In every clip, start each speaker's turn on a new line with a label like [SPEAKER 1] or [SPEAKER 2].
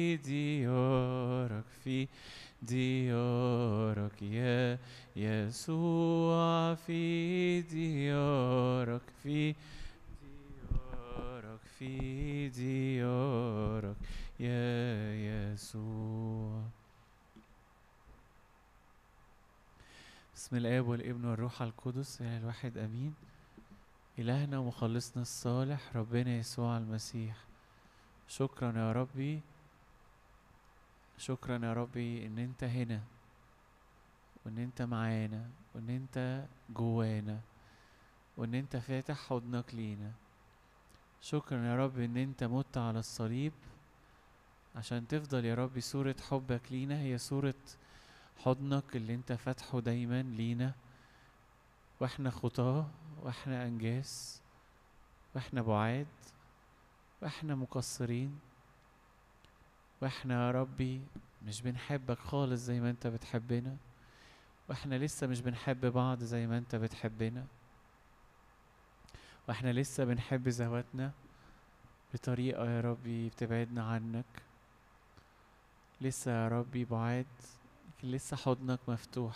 [SPEAKER 1] ديارك في ديارك يا يسوع في ديارك في ديارك في ديارك يا يسوع بسم الآب والابن والروح القدس إله الواحد أمين إلهنا ومخلصنا الصالح ربنا يسوع المسيح شكرا يا ربي شكرا يا ربي ان انت هنا وان انت معانا وان انت جوانا وان انت فاتح حضنك لينا شكرا يا رب ان انت مت على الصليب عشان تفضل يا رب صورة حبك لينا هي صورة حضنك اللي انت فاتحه دايما لينا واحنا خطاه واحنا انجاس واحنا بعاد واحنا مقصرين واحنا يا ربي مش بنحبك خالص زي ما انت بتحبنا واحنا لسه مش بنحب بعض زي ما انت بتحبنا واحنا لسه بنحب ذواتنا بطريقة يا ربي بتبعدنا عنك لسه يا ربي بعاد لكن لسه حضنك مفتوح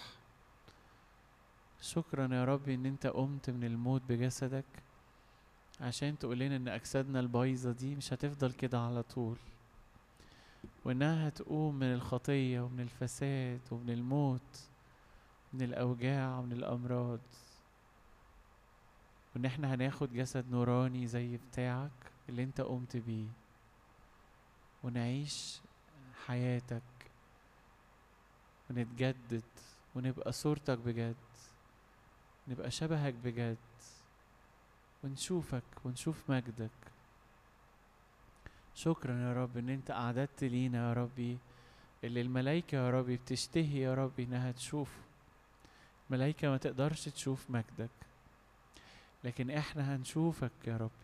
[SPEAKER 1] شكرا يا ربي ان انت قمت من الموت بجسدك عشان تقول لنا ان اجسادنا البايظه دي مش هتفضل كده على طول وانها هتقوم من الخطيه ومن الفساد ومن الموت من الاوجاع ومن الامراض وان احنا هناخد جسد نوراني زي بتاعك اللي انت قمت بيه ونعيش حياتك ونتجدد ونبقى صورتك بجد نبقى شبهك بجد ونشوفك ونشوف مجدك شكرا يا رب ان انت اعددت لينا يا ربي اللي الملايكة يا ربي بتشتهي يا ربي انها تشوفه الملايكة ما تقدرش تشوف مجدك لكن احنا هنشوفك يا ربي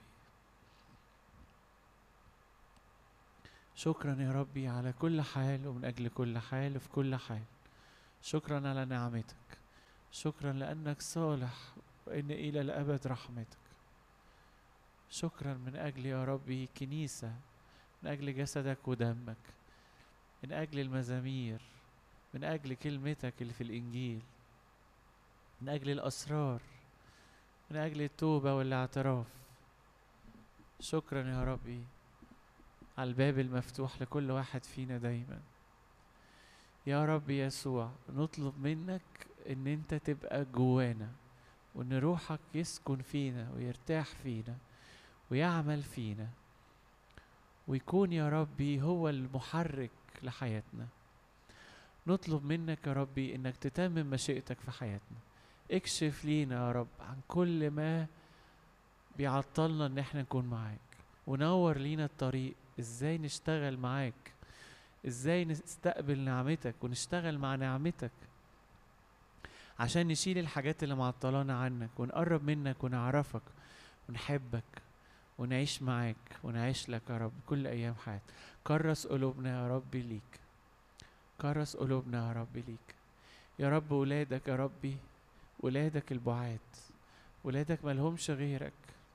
[SPEAKER 1] شكرا يا ربي على كل حال ومن اجل كل حال وفي كل حال شكرا على نعمتك شكرا لانك صالح وان الى الابد رحمتك شكرا من اجل يا ربي كنيسه من اجل جسدك ودمك من اجل المزامير من اجل كلمتك اللي في الانجيل من اجل الاسرار من اجل التوبه والاعتراف شكرا يا ربي على الباب المفتوح لكل واحد فينا دايما يا رب يسوع نطلب منك ان انت تبقى جوانا وان روحك يسكن فينا ويرتاح فينا ويعمل فينا ويكون يا ربي هو المحرك لحياتنا نطلب منك يا ربي انك تتمم مشيئتك في حياتنا اكشف لينا يا رب عن كل ما بيعطلنا ان احنا نكون معاك ونور لينا الطريق ازاي نشتغل معاك ازاي نستقبل نعمتك ونشتغل مع نعمتك عشان نشيل الحاجات اللي معطلانا عنك ونقرب منك ونعرفك ونحبك ونعيش معاك ونعيش لك يا رب كل ايام حياتنا كرس قلوبنا يا رب ليك كرس قلوبنا يا رب ليك يا رب ولادك يا ربي ولادك البعاد ولادك ملهمش غيرك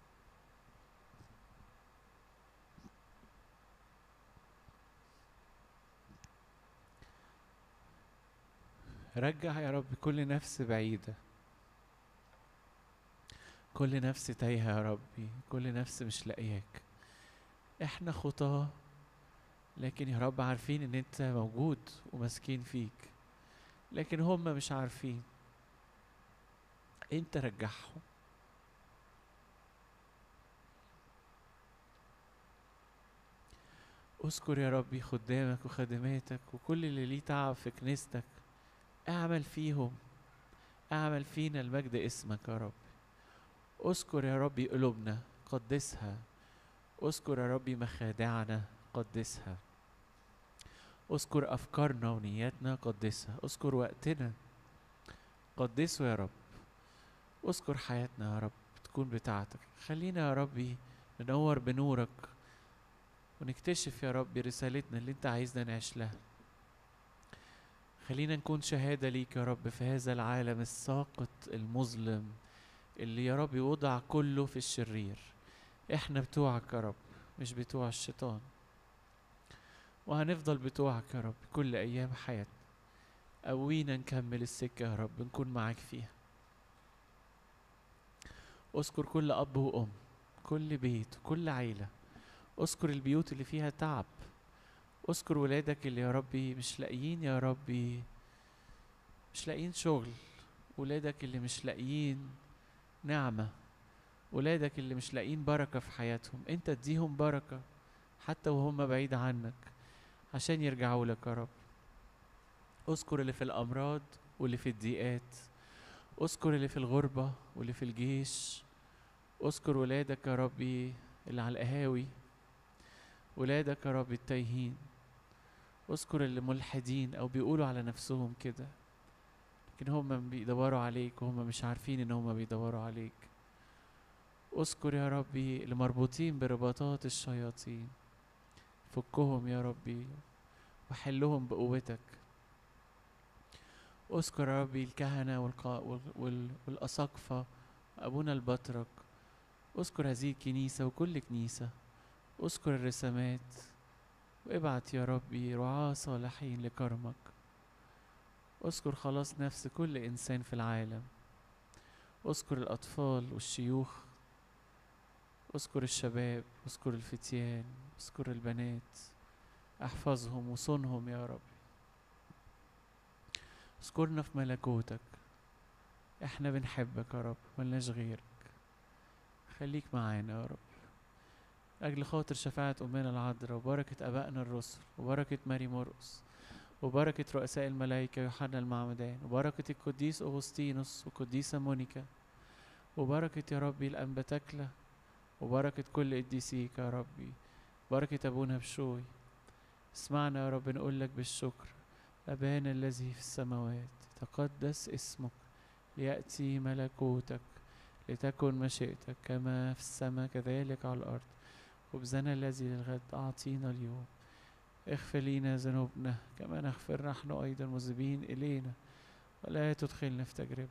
[SPEAKER 1] رجع يا رب كل نفس بعيدة كل نفس تايهة يا ربي كل نفس مش لاقياك احنا خطاة لكن يا رب عارفين ان انت موجود وماسكين فيك لكن هم مش عارفين انت رجعهم اذكر يا ربي خدامك وخدماتك وكل اللي ليه تعب في كنيستك اعمل فيهم اعمل فينا المجد اسمك يا رب اذكر يا ربي قلوبنا قدسها اذكر يا ربي مخادعنا قدسها اذكر افكارنا ونياتنا قدسها اذكر وقتنا قدسه يا رب اذكر حياتنا يا رب تكون بتاعتك خلينا يا ربي ننور بنورك ونكتشف يا رب رسالتنا اللي انت عايزنا نعيش لها خلينا نكون شهادة ليك يا رب في هذا العالم الساقط المظلم اللي يا رب وضع كله في الشرير احنا بتوعك يا رب مش بتوع الشيطان وهنفضل بتوعك يا رب كل أيام حياتنا قوينا نكمل السكة يا رب نكون معاك فيها اذكر كل أب وأم كل بيت كل عيلة اذكر البيوت اللي فيها تعب اذكر ولادك اللي يا ربي مش لاقيين يا ربي مش لاقيين شغل ولادك اللي مش لاقيين نعمة ولادك اللي مش لاقيين بركة في حياتهم انت اديهم بركة حتى وهم بعيد عنك عشان يرجعوا لك يا رب اذكر اللي في الامراض واللي في الضيقات اذكر اللي في الغربة واللي في الجيش اذكر ولادك يا ربي اللي على القهاوي ولادك يا رب التايهين اذكر اللي ملحدين او بيقولوا على نفسهم كده لكن هم بيدوروا عليك وهم مش عارفين ان هم بيدوروا عليك اذكر يا ربي اللي مربوطين برباطات الشياطين فكهم يا ربي وحلهم بقوتك اذكر يا ربي الكهنة والقا... وال... وال... والأساقفة أبونا البطرك اذكر هذه الكنيسة وكل كنيسة اذكر الرسامات وابعت يا ربي رعاة صالحين لكرمك اذكر خلاص نفس كل إنسان في العالم اذكر الأطفال والشيوخ اذكر الشباب اذكر الفتيان اذكر البنات احفظهم وصونهم يا رب اذكرنا في ملكوتك احنا بنحبك يا رب ملناش غيرك خليك معانا يا رب أجل خاطر شفاعة أمنا العذراء وبركة أبائنا الرسل وبركة ماري مرقس وبركة رؤساء الملائكة يوحنا المعمدان وبركة القديس أغسطينوس والقديسة مونيكا وبركة يا ربي الأنبا تكلة وبركة كل قديسيك يا ربي بركة أبونا بشوي اسمعنا يا رب نقول لك بالشكر أبانا الذي في السماوات تقدس اسمك ليأتي ملكوتك لتكن مشيئتك كما في السماء كذلك على الأرض خبزنا الذي للغد أعطينا اليوم اغفر لنا ذنوبنا كما نغفر نحن أيضا مذنبين إلينا ولا تدخلنا في تجربة